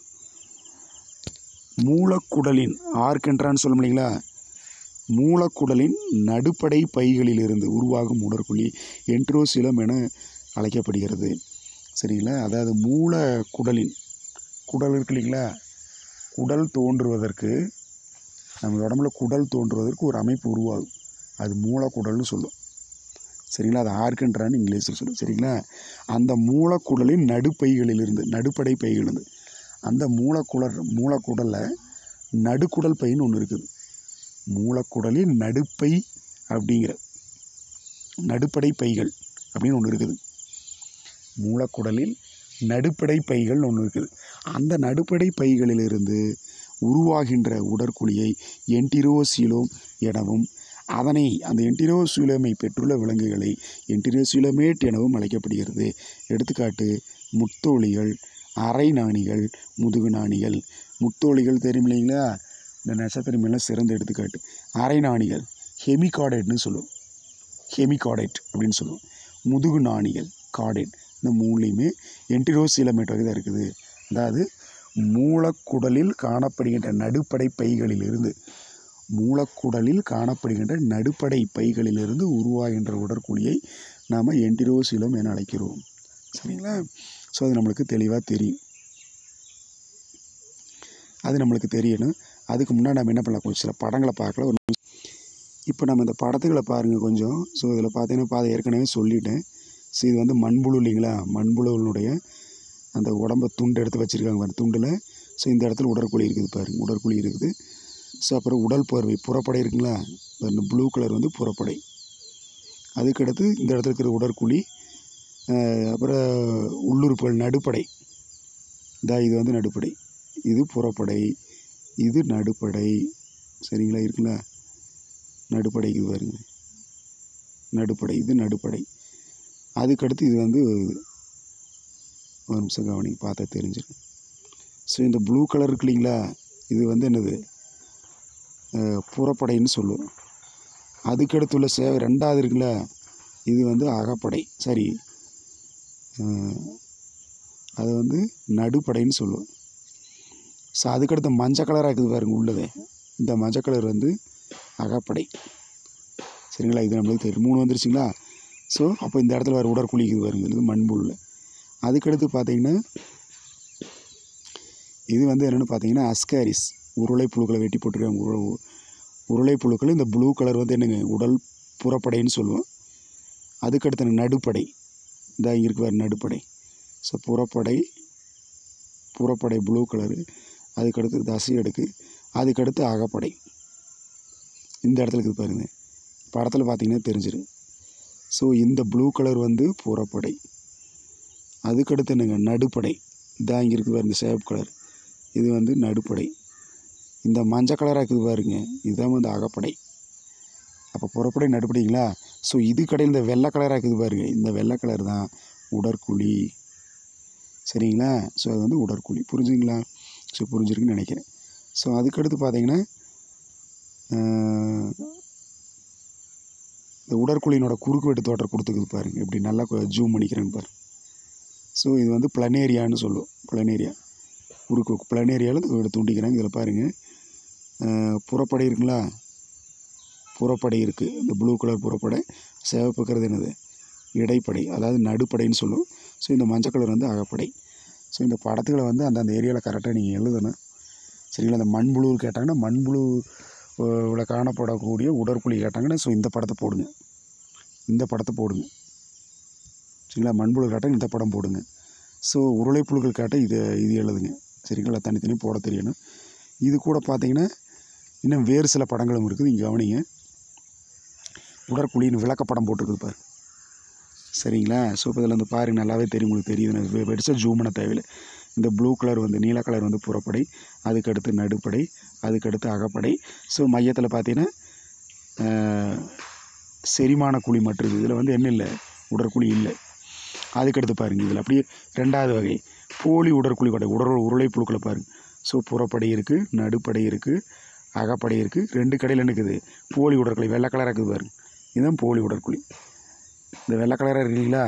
மூலக்குடலின் ஆர்கென்ட்ரான்னு சொல்ல இல்லைங்களா மூலக்குடலின் நடுப்படை பைகளிலிருந்து உருவாகும் உடற்குழி என்ட்ரோசீலம் என அழைக்கப்படுகிறது சரிங்களா அதாவது மூலக்குடலின் குடல் இருக்கு இல்லைங்களா குடல் தோன்றுவதற்கு நம்ம உடம்புல குடல் தோன்றுவதற்கு ஒரு அமைப்பு உருவாகும் அது மூலக்குடல்னு சொல்லும் சரிங்களா அது ஆர்கன்றான்னு இங்கிலீஷில் சொல்லும் சரிங்களா அந்த மூலக்குடலின் நடுப்பைகளிலிருந்து நடுப்படை பைகளிலிருந்து அந்த மூலக்குடல் மூலக்குடலில் நடுக்குடல் பைன்னு ஒன்று இருக்குது மூலக்குடலின் நடுப்பை அப்படிங்கிற நடுப்படை பைகள் அப்படின்னு ஒன்று இருக்குது மூலக்குடலில் நடுப்படை பைகள் ஒன்று இருக்குது அந்த நடுப்படை பைகளிலிருந்து உருவாகின்ற உடற்குழியை என்டிரோசீலோம் எனவும் அதனை அந்த என்டிரோசீலோமை பெற்றுள்ள விலங்குகளை என்டிரோசீலமேட் எனவும் அழைக்கப்படுகிறது எடுத்துக்காட்டு முத்தோழிகள் அரை நாணிகள் முதுகு நாணிகள் முத்தோழிகள் தெரியும் இல்லைங்களா இந்த நட்சத்திரம் மேலே சிறந்த எடுத்துக்காட்டு அரை நாணிகள் ஹெமிகாடேட்னு சொல்லுவோம் ஹெமிகாடேட் அப்படின்னு சொல்லுவோம் முதுகு நாணிகள் காடேட் இந்த மூணுலேயுமே என்டிரோசீலமேட் வகை தான் இருக்குது அதாவது மூலக்குடலில் காணப்படுகின்ற நடுப்படை பைகளிலிருந்து மூலக்குடலில் காணப்படுகின்ற நடுப்படை பைகளிலிருந்து உருவாகின்ற உடற்குழியை நாம் என்டிரோசீலம் என அழைக்கிறோம் சரிங்களா ஸோ அது நம்மளுக்கு தெளிவாக தெரியும் அது நம்மளுக்கு தெரியணும் அதுக்கு முன்னாடி நம்ம என்ன பண்ணலாம் கொஞ்சம் சில படங்களை பார்க்கலாம் ஒரு இப்போ நம்ம இந்த படத்துக்களை பாருங்கள் கொஞ்சம் ஸோ இதில் பார்த்தீங்கன்னா பாதை ஏற்கனவே சொல்லிட்டேன் ஸோ இது வந்து மண்புழு இல்லைங்களா மண்புழுவினுடைய அந்த உடம்ப துண்டு எடுத்து வச்சுருக்காங்க பாருங்க துண்டில் ஸோ இந்த இடத்துல உடற்குழி இருக்குது பாருங்க உடற்குழி இருக்குது ஸோ அப்புறம் உடல் பார்வை புறப்படை இருக்குங்களா இந்த ப்ளூ கலர் வந்து புறப்படை அதுக்கடுத்து இந்த இடத்துல இருக்கிற உடற்குழி அஹ், அப்புறம் உள்ளுறுப்புகள் நடுப்படை இதா இது வந்து நடுப்படை இது புறப்படை இது நடுப்படை சரிங்களா இருக்குங்களா நடுப்படை இது பாருங்க நடுப்படை இது நடுப்படை அதுக்கடுத்து இது வந்து ஒரு நிமிஷம் கவனிங்க பார்த்தா தெரிஞ்சிடும் ஸோ இந்த ப்ளூ கலர் இருக்கு இல்லைங்களா இது வந்து என்னது அஹ், புறப்படைன்னு சொல்லுவோம் அதுக்கடுத்து உள்ள சேவை ரெண்டாவது இருக்குல்ல இது வந்து அகப்படை சரி அஹ், அது வந்து நடுப்படைன்னு சொல்லுவோம் ஸோ அதுக்கடுத்து மஞ்சள் கலராக இருக்குது பாருங்க உள்ளதே இந்த மஞ்சள் கலர் வந்து அகப்படை சரிங்களா இது நம்மளுக்கு தெரியும் மூணு வந்துருச்சுங்களா ஸோ அப்போ இந்த இடத்துல வர உடற்குழி இது பாருங்க இது மண்புல்ல அதுக்கடுத்து பார்த்தீங்கன்னா இது வந்து என்னென்னு பார்த்தீங்கன்னா அஸ்காரிஸ் உருளை புழுக்களை வெட்டி போட்டிருக்காங்க உரு- உருளை புழுக்கள் இந்த ப்ளூ கலர் வந்து என்னங்க உடல் புறப்படைன்னு சொல்லுவோம் அதுக்கடுத்து நடுப்படை இந்த இங்கே இருக்கு பாரு நடுப்படை ஸோ புறப்படை புறப்படை ப்ளூ கலரு அதுக்கடுத்து தசை அடுக்கு அதுக்கடுத்து அகப்படை இந்த இடத்துல இருக்குது பாருங்க படத்தில் பார்த்தீங்கன்னா தெரிஞ்சிடும் ஸோ இந்த ப்ளூ கலர் வந்து புறப்படை அதுக்கடுத்து என்னங்க நடுப்படை இதான் இங்கே இருக்குது பாருங்க சேவ் கலர் இது வந்து நடுப்படை இந்த மஞ்சள் கலராக இருக்குது பாருங்க இதுதான் வந்து அகப்படை அப்போ புறப்படை நடுப்படைங்களா ஸோ இது கடையில் இந்த வெள்ளை கலராக இருக்குது பாருங்க இந்த வெள்ளை கலர் தான் உடற்குழி சரிங்களா ஸோ அது வந்து உடற்குழி புரிஞ்சுங்களா ஸோ புரிஞ்சிருக்குன்னு நினைக்கிறேன் ஸோ அதுக்கடுத்து பார்த்தீங்கன்னா அஹ், இந்த உடற்குழியினோட குறுக்கு வெட்டு தோற்றம் கொடுத்துக்குது பாருங்க இப்படி நல்லா ஜூம் பண்ணிக்கிறேன்னு பாரு ஸோ இது வந்து பிளனேரியான்னு சொல்லுவோம் பிளனேரியா குறுக்கு பிளனேரியாவில் இதை துண்டிக்கிறாங்க இதில் பாருங்கள் புறப்படை இருக்குங்களா புறப்படை இருக்குது இந்த ப்ளூ கலர் புறப்படை சிவப்புக்கிறது என்னது இடைப்படை அதாவது நடுப்படைன்னு சொல்லுவோம் ஸோ இந்த மஞ்சள் கலர் வந்து அகப்படை ஸோ இந்த படத்துகளை வந்து அந்தந்த ஏரியாவில் கரெக்டாக நீங்கள் எழுதணும் சரிங்களா இந்த மண்புழு கேட்டாங்கன்னா மண்புழுவில் காணப்படக்கூடிய உடற்குழி கேட்டாங்கன்னா ஸோ இந்த படத்தை போடுங்க இந்த படத்தை போடுங்க சரிங்களா மண்புழு கேட்டால் இந்த படம் போடுங்க ஸோ உருளைப்புழுக்கள் கேட்டால் இது இது எழுதுங்க சரிங்களா தனித்தனி போட தெரியணும் இது கூட பார்த்தீங்கன்னா இன்னும் வேறு சில படங்களும் இருக்குது இங்கே கவனிங்க உடற்குழின்னு விளக்கப்படம் போட்டிருக்குது பாரு சரிங்களா ஸோ இப்போ இதில் வந்து பாருங்க நல்லாவே தெரியும் உங்களுக்கு தெரியுது நான் பெருசாக ஜூம் பண்ண தேவையில்லை இந்த ப்ளூ கலர் வந்து நீல கலர் வந்து புறப்படை அதுக்கடுத்து நடுப்படை அதுக்கடுத்து அகப்படை ஸோ மையத்தில் பார்த்தீங்கன்னா ஆஹ், செரிமான குழி மட்டும் இருக்குது இதில் வந்து என்ன இல்லை உடற்குழி இல்லை அதுக்கடுத்து பாருங்கள் இதில் அப்படியே ரெண்டாவது வகை போலி உடற்குழி கொடை உடல் உருளை புழுக்களை பாருங்கள் ஸோ புறப்படை இருக்குது நடுப்படை இருக்குது அகப்படை இருக்குது ரெண்டு கடையில் என்ன இருக்குது போலி உடற்குழி வெள்ளை கலராக இருக்குது பாருங்க இதுதான் போலி உடற்குழி இந்த வெள்ளை கலராக இருக்கு இல்லைங்களா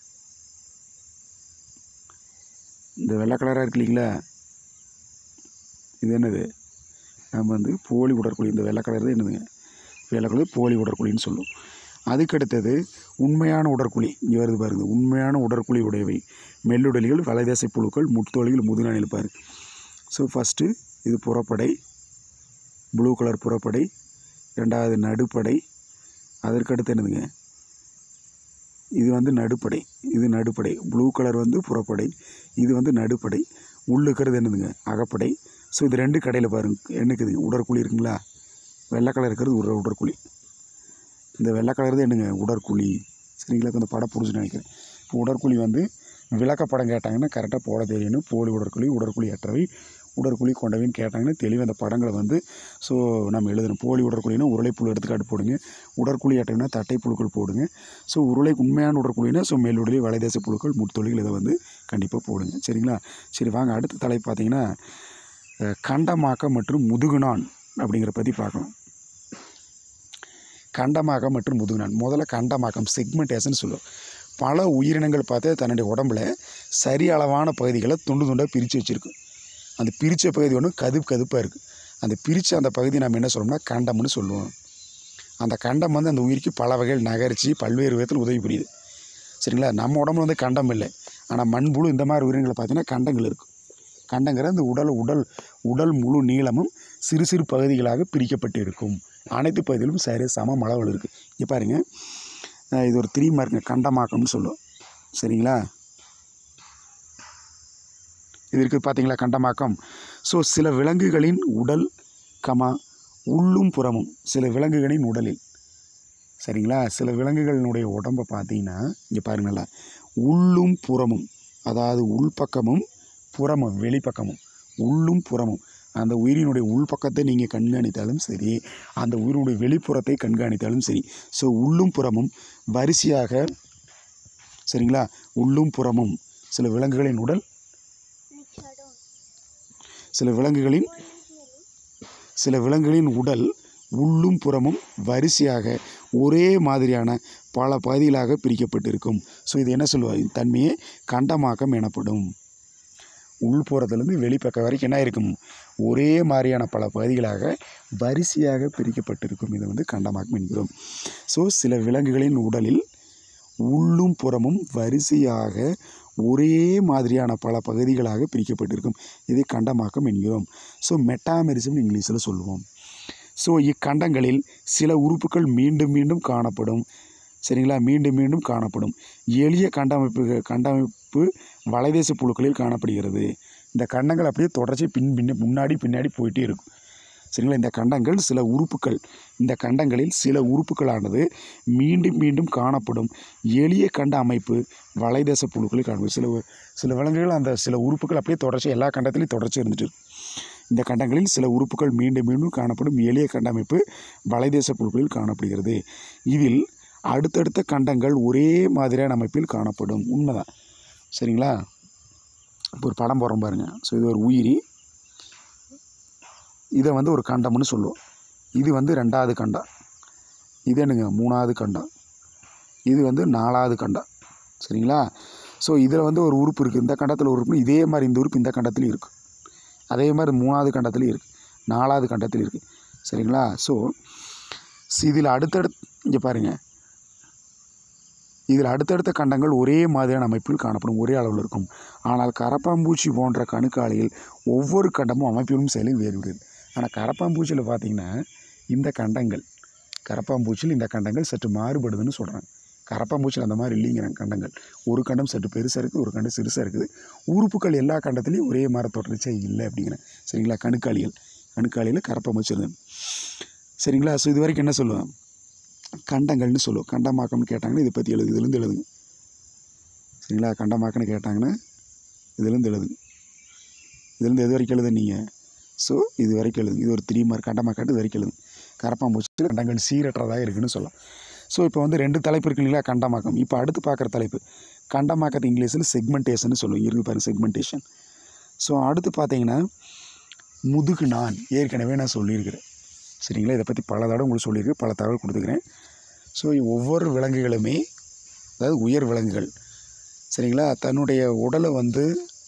இந்த வெள்ளை கலராக இருக்கு இல்லைங்களா இது என்னது நம்ம வந்து போலி உடற்குழி இந்த வெள்ளை கலர் தான் என்னதுங்க வெள்ளை கலர் போலி உடற்குழின்னு சொல்லுவோம் அதுக்கடுத்தது உண்மையான உடற்குழி இங்கே வருது பாருங்க உண்மையான உடற்குழி உடையவை மெல்லுடலிகள் வலைதேசை புழுக்கள் முத்தோலிகள் முதுநாளில் பாரு ஸோ ஃபஸ்ட்டு இது புறப்படை ப்ளூ கலர் புறப்படை ரெண்டாவது நடுப்படை அதற்கடுத்து என்னதுங்க இது வந்து நடுப்படை இது நடுப்படை ப்ளூ கலர் வந்து புறப்படை இது வந்து நடுப்படை உள்ளுக்கிறது என்னதுங்க அகப்படை ஸோ இது ரெண்டு கடையில் பாருங்க என்னக்குதுங்க உடற்குழி இருக்குங்களா வெள்ளை கலர் இருக்கிறது உட உடற்குழி இந்த வெள்ளை கலர் தான் என்னங்க உடற்குழி சரிங்களா இப்ப இந்த படம் புரிஞ்சு நினைக்கிறேன் இப்போ உடற்குழி வந்து விளக்கப்படம் கேட்டாங்கன்னா கரெக்டாக போட தெரியணும் போலி உடற்குழி உடற்குழி அற்றவை உடற்குழி கொண்டவைன்னு கேட்டாங்கன்னா தெளிவாக அந்த படங்களை வந்து ஸோ நம்ம எழுதணும் போலி உடற்குழினா உருளைப்புழு எடுத்துக்காட்டு போடுங்க உடற்குழி அட்டைனா தட்டை புழுக்கள் போடுங்க ஸோ உருளை உண்மையான உடற்குழினா ஸோ மேலுடலி வலைதேச புழுக்கள் முட்தொழிகள் இதை வந்து கண்டிப்பாக போடுங்க சரிங்களா சரி வாங்க அடுத்த தலைப்பு பார்த்தீங்கன்னா அஹ், கண்டமாக்கம் மற்றும் முதுகுநான் அப்படிங்கிற பற்றி பார்க்கலாம் கண்டமாக்கம் மற்றும் முதுகுநான் முதல்ல கண்டமாக்கம் செக்மெண்டேஷன் சொல்லுவோம் பல உயிரினங்கள் பார்த்து தன்னுடைய உடம்புல சரி அளவான பகுதிகளை துண்டு துண்டாக பிரித்து வச்சுருக்கும் அந்த பிரித்த பகுதி ஒன்று கதுப்பு கதுப்பாக இருக்குது அந்த பிரித்த அந்த பகுதி நம்ம என்ன சொல்லுவோம்னா கண்டம்னு சொல்லுவோம் அந்த கண்டம் வந்து அந்த உயிருக்கு பல வகையில் நகர்ச்சி பல்வேறு விதத்தில் உதவி புரியுது சரிங்களா நம்ம உடம்புல வந்து கண்டம் இல்லை ஆனால் மண்புழு இந்த மாதிரி உயிரினங்களை பார்த்தீங்கன்னா கண்டங்கள் இருக்கும் கண்டங்கிற அந்த உடல் உடல் உடல் முழு நீளமும் சிறு சிறு பகுதிகளாக பிரிக்கப்பட்டு இருக்கும் அனைத்து பகுதியிலும் சரி சம அளவில் இருக்குது இங்கே பாருங்கள் அஹ் இது ஒரு த்ரீ மார்க்குங்க கண்டமாக்கம்னு சொல்லுவோம் சரிங்களா இது இருக்குது பார்த்தீங்களா கண்டமாக்கம் ஸோ சில விலங்குகளின் உடல் கமா உள்ளும் புறமும் சில விலங்குகளின் உடலில் சரிங்களா சில விலங்குகளினுடைய உடம்பை பார்த்தீங்கன்னா இங்கே பாருங்க நல்லா உள்ளும் புறமும் அதாவது உள்பக்கமும் புறமும் வெளிப்பக்கமும் உள்ளும் புறமும் அந்த உயிரினுடைய உள்பக்கத்தை நீங்கள் கண்காணித்தாலும் சரி அந்த உயிரினுடைய வெளிப்புறத்தை கண்காணித்தாலும் சரி ஸோ உள்ளும் புறமும் வரிசையாக சரிங்களா உள்ளும் புறமும் சில விலங்குகளின் உடல் சில விலங்குகளின் சில விலங்குகளின் உடல் உள்ளும் புறமும் வரிசையாக ஒரே மாதிரியான பல பகுதிகளாக பிரிக்கப்பட்டிருக்கும் ஸோ இது என்ன சொல்லுவாங்க இந்த தன்மையே கண்டமாக்கம் எனப்படும் உள்புறத்துலேருந்து வெளிப்பக்கம் வரைக்கும் என்ன இருக்கும் ஒரே மாதிரியான பல பகுதிகளாக வரிசையாக பிரிக்கப்பட்டிருக்கும் இதை வந்து கண்டமாக்கம் என்கிறோம் ஸோ சில விலங்குகளின் உடலில் உள்ளும் புறமும் வரிசையாக ஒரே மாதிரியான பல பகுதிகளாக பிரிக்கப்பட்டிருக்கும் இதை கண்டமாக்கம் என்கிறோம் ஸோ மெட்டாமெரிசம் இங்கிலீஷில் சொல்லுவோம் ஸோ இக்கண்டங்களில் சில உறுப்புகள் மீண்டும் மீண்டும் காணப்படும் சரிங்களா மீண்டும் மீண்டும் காணப்படும் எளிய கண்டமைப்பு கண்டமைப்பு வலைதேச புழுக்களில் காணப்படுகிறது இந்த கண்டங்கள் அப்படியே தொடர்ச்சி பின் பின்ன முன்னாடி பின்னாடி போயிட்டே இருக்கும் சரிங்களா இந்த கண்டங்கள் சில உறுப்புகள் இந்த கண்டங்களில் சில உறுப்புகளானது மீண்டும் மீண்டும் காணப்படும் எளிய கண்ட அமைப்பு வலைதேச புழுக்களில் காணப்படும் சில சில விலங்குகள் அந்த சில உறுப்புகள் அப்படியே தொடர்ச்சி எல்லா கண்டத்திலையும் தொடர்ச்சி இருந்துட்டு இருக்கும். இந்த கண்டங்களில் சில உறுப்புகள் மீண்டும் மீண்டும் காணப்படும் எளிய கண்டமைப்பு வலைதேச புழுக்களில் காணப்படுகிறது இதில் அடுத்தடுத்த கண்டங்கள் ஒரே மாதிரியான அமைப்பில் காணப்படும் உண்மைதான் சரிங்களா இப்போ ஒரு படம் போடுறோம் பாருங்கள் ஸோ இது ஒரு உயிரி இதை வந்து ஒரு கண்டம்னு சொல்லுவோம் இது வந்து ரெண்டாவது கண்டம் இது என்னங்க மூணாவது கண்டம் இது வந்து நாலாவது கண்டம் சரிங்களா ஸோ இதில் வந்து ஒரு உறுப்பு இருக்குது இந்த கண்டத்தில் ஒரு உறுப்பு இதே மாதிரி இந்த உறுப்பு இந்த கண்டத்துலையும் இருக்குது அதே மாதிரி மூணாவது கண்டத்துலையும் இருக்குது நாலாவது கண்டத்துலையும் இருக்குது சரிங்களா ஸோ இதில் அடுத்தடுத்து இங்கே பாருங்கள் இதில் அடுத்தடுத்த கண்டங்கள் ஒரே மாதிரியான அமைப்பில் காணப்படும் ஒரே அளவில் இருக்கும் ஆனால் கரப்பாம்பூச்சி போன்ற கணுக்காலியில் ஒவ்வொரு கண்டமும் அமைப்பிலும் செயலும் வேறுபடுது ஆனால் கரப்பாம்பூச்சியில் பார்த்தீங்கன்னா இந்த கண்டங்கள் கரப்பாம்பூச்சியில் இந்த கண்டங்கள் சற்று மாறுபடுதுன்னு சொல்கிறாங்க கரப்பாம்பூச்சியில் அந்த மாதிரி இல்லைங்கிறாங்க கண்டங்கள் ஒரு கண்டம் சற்று பெருசாக இருக்குது ஒரு கண்டம் சிறுசாக இருக்குது உறுப்புகள் எல்லா கண்டத்துலேயும் ஒரே மாதிரி தொடர்ச்சியா இல்லை அப்படிங்கிறேன் சரிங்களா கணுக்காலிகள் கணுக்காலியில் கரப்பாம்பூச்சி இருந்தது சரிங்களா ஸோ இது வரைக்கும் என்ன சொல்லுவேன் கண்டங்கள்னு சொல்லுவோம் கண்டமாக்கம்னு கேட்டாங்கன்னா இதை பற்றி எழுது இதுலேருந்து எழுதுங்க சரிங்களா கண்டமாக்கம்னு கேட்டாங்கன்னா இதுலேருந்து எழுதுங்க இதுலேருந்து எது வரைக்கும் எழுத நீங்கள் ஸோ இது வரைக்கும் எழுதுங்க இது ஒரு த்ரீ மார்க் கண்டமாக்காட்டு இது வரைக்கும் எழுதுங்க கரப்பாம்பூச்சி கண்டங்கள் சீரற்றதாக இருக்குன்னு சொல்லலாம் ஸோ இப்போ வந்து ரெண்டு தலைப்பு இருக்கு இல்லைங்களா கண்டமாக்கம் இப்போ அடுத்து பார்க்குற தலைப்பு கண்டமாக்கத்து இங்கிலீஷில் செக்மெண்டேஷன் சொல்லுவோம் இருக்கு பாருங்க செக்மெண்டேஷன் ஸோ அடுத்து பார்த்தீங்கன்னா முதுகு நான் ஏற்கனவே நான் சொல்லியிருக்கிறேன் சரிங்களா இதை பற்றி பல தடவை உங்களுக்கு சொல்லியிருக்கேன் பல தகவல் கொடுத்துக்கிறேன் ஸோ ஒவ்வொரு விலங்குகளுமே அதாவது உயர் விலங்குகள் சரிங்களா தன்னுடைய உடலை வந்து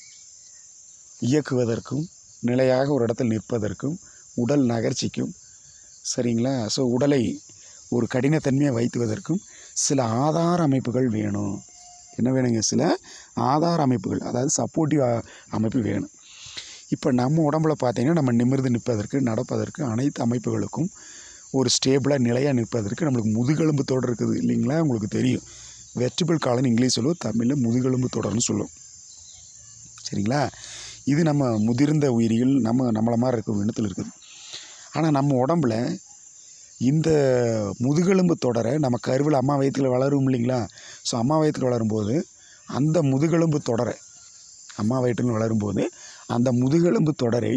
இயக்குவதற்கும் நிலையாக ஒரு இடத்தில் நிற்பதற்கும் உடல் நகர்ச்சிக்கும் சரிங்களா ஸோ உடலை ஒரு கடினத்தன்மையை வைத்துவதற்கும் சில ஆதார அமைப்புகள் வேணும் என்ன வேணுங்க சில ஆதார அமைப்புகள் அதாவது சப்போர்ட்டிவ் அமைப்பு வேணும் இப்போ நம்ம உடம்புல பார்த்தீங்கன்னா நம்ம நிமிர்ந்து நிற்பதற்கு நடப்பதற்கு அனைத்து அமைப்புகளுக்கும் ஒரு ஸ்டேபிளாக நிலையாக நிற்பதற்கு நம்மளுக்கு முதுகெலும்பு தொடர் இருக்குது இல்லைங்களா உங்களுக்கு தெரியும் வெர்டிபிள் காலன் இங்கிலீஷ் சொல்லுவோம் தமிழில் முதுகெலும்பு தொடர்னு சொல்லுவோம் சரிங்களா இது நம்ம முதிர்ந்த உயிரிகள் நம்ம நம்மளை மாதிரி இருக்க இனத்தில் இருக்குது ஆனால் நம்ம உடம்புல இந்த முதுகெலும்பு தொடரை நம்ம கருவில் அம்மா வயிற்றுல வளரும் இல்லைங்களா ஸோ அம்மா வயிற்றுல வளரும்போது அந்த முதுகெலும்பு தொடரை அம்மா வயிற்றில் வளரும்போது அந்த முதுகெலும்பு தொடரை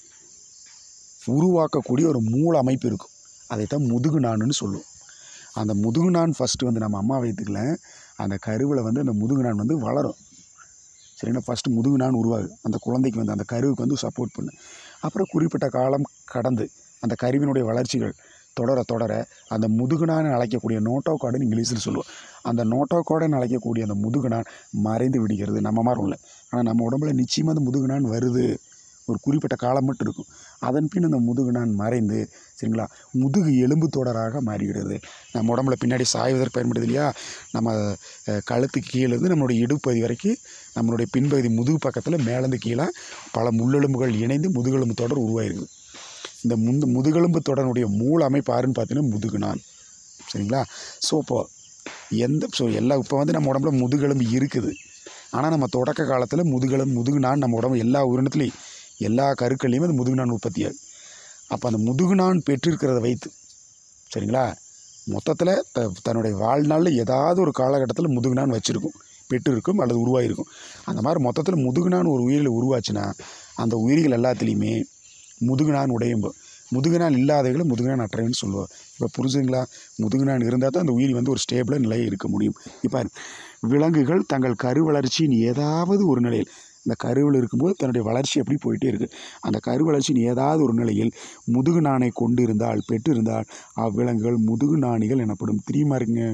உருவாக்கக்கூடிய ஒரு மூல அமைப்பு இருக்கும் அதைத்தான் முதுகு நாணுன்னு சொல்லுவோம் அந்த முதுகு நான் ஃபஸ்ட்டு வந்து நம்ம அம்மா வயிற்றுக்குள்ள அந்த கருவில் வந்து அந்த முதுகு நான் வந்து வளரும் சரிங்களா ஃபஸ்ட்டு முதுகு நான் உருவாகும் அந்த குழந்தைக்கு வந்து அந்த கருவுக்கு வந்து சப்போர்ட் பண்ணு அப்புறம் குறிப்பிட்ட காலம் கடந்து அந்த கருவினுடைய வளர்ச்சிகள் தொடர தொடர அந்த முதுகுனான் அழைக்கக்கூடிய நோட்டோகாடுன்னு இங்கிலீஷில் சொல்லுவோம் அந்த நோட்டோகாடுன்னு அழைக்கக்கூடிய அந்த முதுகுனான் மறைந்து விடுகிறது நம்ம மாதிரி இல்லை ஆனால் நம்ம உடம்புல நிச்சயமாக அந்த முதுகுனான் வருது ஒரு குறிப்பிட்ட காலம் மட்டும் இருக்கும் அதன் பின் அந்த முதுகுனான் மறைந்து சரிங்களா முதுகு எலும்பு தொடராக மாறுகிறது நம்ம உடம்புல பின்னாடி சாய்வதற்கு பயன்படுது இல்லையா நம்ம அஹ், கழுத்துக்கு கீழே இருந்து நம்மளுடைய இடுப்பகுதி வரைக்கும் நம்மளுடைய பின்பகுதி முதுகு பக்கத்தில் மேலேருந்து கீழே பல முள்ளெலும்புகள் இணைந்து முதுகெலும்பு தொடர் உருவாயிருக்குது இந்த முந்து முதுகெலும்பு தொடருடைய மூல அமைப்பு யாருன்னு பார்த்தீங்கன்னா முதுகுநான் சரிங்களா ஸோ இப்போ எந்த ஸோ எல்லா இப்போ வந்து நம்ம உடம்புல முதுகெலும்பு இருக்குது ஆனால் நம்ம தொடக்க காலத்தில் முதுகெலும்பு முதுகுநான் நம்ம உடம்பு எல்லா உயிரினத்துலேயும் எல்லா கருக்கள்லையுமே அந்த முதுகுநான் உற்பத்தி ஆகுது அப்போ அந்த முதுகுநான் பெற்றிருக்கிறத வைத்து சரிங்களா மொத்தத்தில் த தன்னுடைய வாழ்நாளில் ஏதாவது ஒரு காலகட்டத்தில் முதுகுநான் வச்சுருக்கும் பெற்று இருக்கும் அல்லது உருவாகிருக்கும் அந்த மாதிரி மொத்தத்தில் முதுகுநான் ஒரு உயிரில் உருவாச்சுன்னா அந்த உயிரிகள் எல்லாத்துலேயுமே முதுகுநான் உடையும் முதுகுநான் இல்லாதவர்களை முதுகுநான் அற்றவைன்னு சொல்லுவோம் இப்போ புரிஞ்சுங்களா முதுகுநான் இருந்தால் தான் அந்த உயிரி வந்து ஒரு ஸ்டேபிளாக நிலையை இருக்க முடியும் இப்போ விலங்குகள் தங்கள் கரு வளர்ச்சியின் ஏதாவது ஒரு நிலையில் இந்த கருவில் இருக்கும்போது தன்னுடைய வளர்ச்சி எப்படி போயிட்டே இருக்குது அந்த கரு வளர்ச்சியின் ஏதாவது ஒரு நிலையில் முதுகு நாணை கொண்டு இருந்தால் பெற்றிருந்தால் அவ்விலங்குகள் முதுகு நாணிகள் எனப்படும் தெரியுமா இருக்குங்க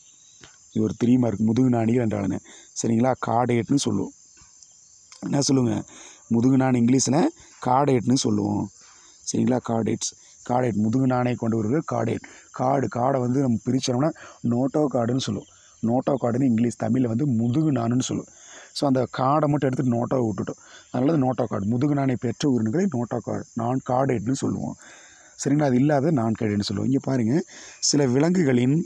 இது ஒரு தெரியுமா இருக்குது முதுகு நாணிகள் என்றாலுங்க சரிங்களா காடேட்னு சொல்லுவோம் என்ன சொல்லுங்க முதுகு நாண் இங்கிலீஷில் காடேட்னு சொல்லுவோம் சரிங்களா காடேட்ஸ் காடேட் முதுகு நாணை கொண்டவர்கள் காடேட் காடு காடை வந்து நம்ம பிரித்தோம்னா நோட்டோ காடுன்னு சொல்லுவோம் நோட்டோ காடுன்னு இங்கிலீஷ் தமிழில் வந்து முதுகு நாணுன்னு சொல்லுவோம் ஸோ அந்த காடை மட்டும் எடுத்து நோட்டோவை விட்டுட்டோம் அதனால நோட்டோ காடு முதுகு நாணை பெற்ற உயிரினங்களை நோட்டோ காடு நான் காடேட்னு சொல்லுவோம் சரிங்களா அது இல்லாத நான் காடேட்னு சொல்லுவோம் இங்கே பாருங்கள் சில விலங்குகளின்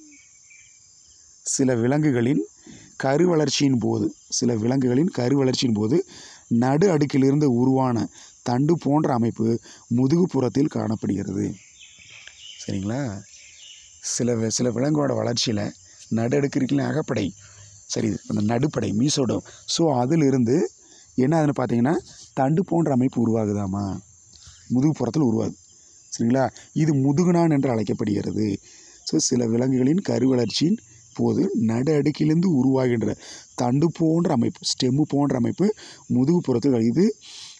சில விலங்குகளின் கரு வளர்ச்சியின் போது சில விலங்குகளின் கரு வளர்ச்சியின் போது நடு அடுக்கிலிருந்து உருவான தண்டு போன்ற அமைப்பு முதுகுப்புறத்தில் காணப்படுகிறது சரிங்களா சில வி- சில விலங்கோட வளர்ச்சியில் நடு அடுக்கு இருக்குல்ல அகப்படை சரி அந்த நடுப்படை மீசோடம் ஸோ அதிலிருந்து என்ன ஆகுதுன்னு பார்த்தீங்கன்னா தண்டு போன்ற அமைப்பு உருவாகுதாமா முதுகுப்புறத்தில் உருவாகுது சரிங்களா இது முதுகுநான் என்று அழைக்கப்படுகிறது ஸோ சில விலங்குகளின் கரு வளர்ச்சியின் போது நடு அடுக்கிலிருந்து உருவாகின்ற தண்டு போன்ற அமைப்பு ஸ்டெம்மு போன்ற அமைப்பு முதுகுப்புறத்தில் இது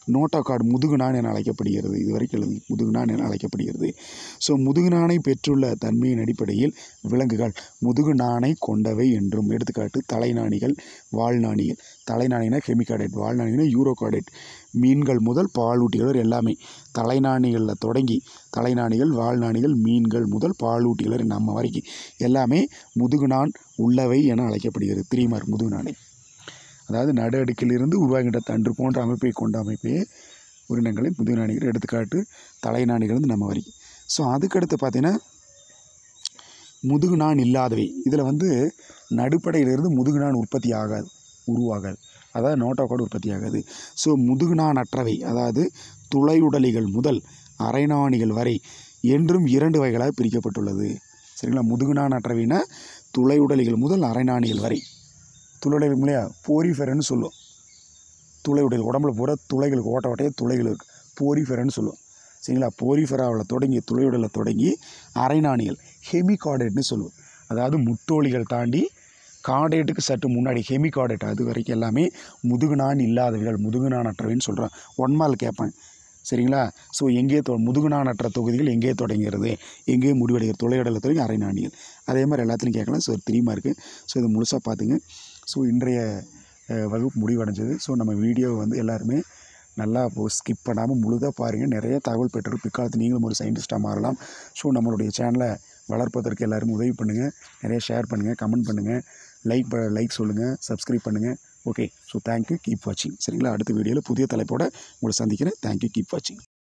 நோட்டோகார்டு முதுகுநான் என அழைக்கப்படுகிறது இது வரைக்கும் எழுதி முதுகுநான் என அழைக்கப்படுகிறது ஸோ முதுகுநானை பெற்றுள்ள தன்மையின் அடிப்படையில் விலங்குகள் முதுகுநானை கொண்டவை என்றும் எடுத்துக்காட்டு தலைநாணிகள் வாழ்நாணிகள் தலைநாணினா ஹெமிகார்டேட் வாழ்நாணினா யூரோகார்டேட் மீன்கள் முதல் பாலூட்டிகள் வரை எல்லாமே தலைநாணிகளில் தொடங்கி தலைநாணிகள் வாழ்நாணிகள் மீன்கள் முதல் பாலூட்டிகள் வரை நம்ம வரைக்கும் எல்லாமே முதுகுநான் உள்ளவை என அழைக்கப்படுகிறது த்ரீ மார்க் முதுகுநானை அதாவது நடு அடுக்கிலிருந்து உருவாகின்ற தன்று போன்ற அமைப்பை கொண்ட அமைப்பே உயிரினங்களை முதுகுநாணிகள் எடுத்துக்காட்டு தலைநாணிகள் வந்து நம்ம வரைக்கும் ஸோ அதுக்கடுத்து பார்த்தீங்கன்னா முதுகுநான் இல்லாதவை இதில் வந்து நடுப்படையிலிருந்து முதுகுநான் உற்பத்தி ஆகாது உருவாகாது அதாவது நோட்டோகார்டு உற்பத்தி ஆகாது ஸோ முதுகுநான் அற்றவை அதாவது துளையுடலிகள் முதல் அரைநாணிகள் வரை என்றும் இரண்டு வகைகளாக பிரிக்கப்பட்டுள்ளது சரிங்களா முதுகுநான் அற்றவைனா துளையுடலிகள் முதல் அரைநாணிகள் வரை துளையுடலிகள் இல்லையா போரிஃபெரன்னு சொல்லுவோம் துளையுடல் உடம்புல பூரா துளைகளுக்கு ஓட்ட ஓட்டையே துளைகள் இருக்குது போரிஃபெரன்னு சொல்லுவோம் சரிங்களா போரிஃபெராவில் தொடங்கி துளையுடலில் தொடங்கி அரைநாணிகள் ஹெமிகார்டேட்னு சொல்லுவோம் அதாவது முட்டோலிகள் தாண்டி கார்டேட்டுக்கு சற்று முன்னாடி ஹெமிகார்டேட் அது வரைக்கும் எல்லாமே முதுகுநான் இல்லாதவைகள் முதுகுநான் அற்றவைன்னு சொல்கிறோம் ஒன்மால் கேட்பாங்க சரிங்களா ஸோ எங்கே தொ முதுகுநானற்ற தொகுதிகள் எங்கே தொடங்குகிறது எங்கே முடிவடைகிறது துளையுடலில் தொடங்கி அரைநாணிகள் அதே மாதிரி எல்லாத்துலையும் கேட்கலாம் ஸோ த்ரீ மார்க்கு ஸோ இதை முழுசாக பார்த்துங்க ஸோ இன்றைய அஹ், வகுப்பு முடிவடைஞ்சது ஸோ நம்ம வீடியோ வந்து எல்லாருமே நல்லா ஸ்கிப் பண்ணாமல் முழுதாக பாருங்கள் நிறைய தகவல் பெற்று பிற்காலத்தில் நீங்களும் ஒரு சயின்டிஸ்ட்டாக மாறலாம் ஸோ நம்மளுடைய சேனலை வளர்ப்பதற்கு எல்லாரும் உதவி பண்ணுங்கள் நிறைய ஷேர் பண்ணுங்கள் கமெண்ட் பண்ணுங்கள் லைக் ப லைக் சொல்லுங்கள் சப்ஸ்கிரைப் பண்ணுங்கள் ஓகே ஸோ தேங்க்யூ கீப் வாட்சிங் சரிங்களா அடுத்த வீடியோவில் புதிய தலைப்போட உங்களை சந்திக்கிறேன் தேங்க்யூ கீப் வாட்சிங்